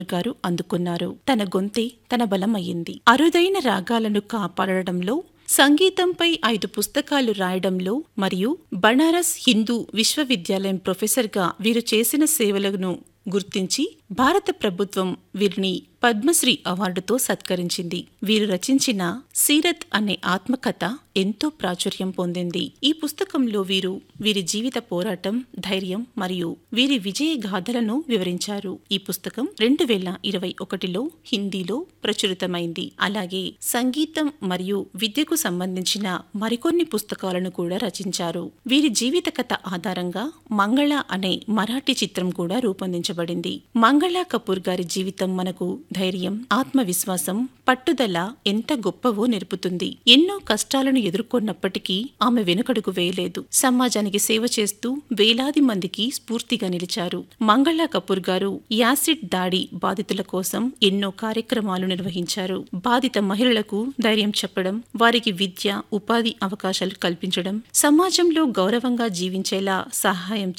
గారు అందుకున్నారు తన గొంతే తన బలమయ్యింది అరుదైన రాగాలను కాపాడడంలో సంగీతంపై ఐదు పుస్తకాలు రాయడంలో మరియు బనారస్ హిందూ విశ్వవిద్యాలయం ప్రొఫెసర్గా వీరు చేసిన సేవలను గుర్తించి భారత ప్రభుత్వం వీరిని పద్మశ్రీ అవార్డుతో సత్కరించింది వీరు రచించిన సీరత్ అనే ఆత్మకథ ఎంతో ప్రాచుర్యం పొందింది ఈ పుస్తకంలో వీరు వీరి జీవిత పోరాటం ధైర్యం మరియు వీరి విజయ గాథలను వివరించారు ఈ పుస్తకం రెండు వేల ఇరవై ఒకటిలో హిందీలో ప్రచురితమైంది అలాగే సంగీతం మరియు విద్యకు సంబంధించిన మరికొన్ని పుస్తకాలను కూడా రచించారు వీరి జీవిత కథ ఆధారంగా మంగళ అనే మరాఠీ చిత్రం కూడా రూపొందించబడింది మంగళ కపూర్ గారి జీవితం మనకు ధైర్యం ఆత్మవిశ్వాసం పట్టుదల ఎంత గొప్పవో నేర్పుతుంది ఎన్నో కష్టాలను ఎదుర్కొన్నప్పటికీ ఆమె వెనుకడుగు వేయలేదు సమాజానికి సేవ చేస్తూ వేలాది మందికి స్ఫూర్తిగా నిలిచారు మంగళ కపూర్ గారు యాసిడ్ దాడి బాధితుల కోసం ఎన్నో కార్యక్రమాలు నిర్వహించారు బాధిత మహిళలకు ధైర్యం చెప్పడం వారికి విద్య ఉపాధి అవకాశాలు కల్పించడం సమాజంలో గౌరవంగా జీవించేలా సహాయం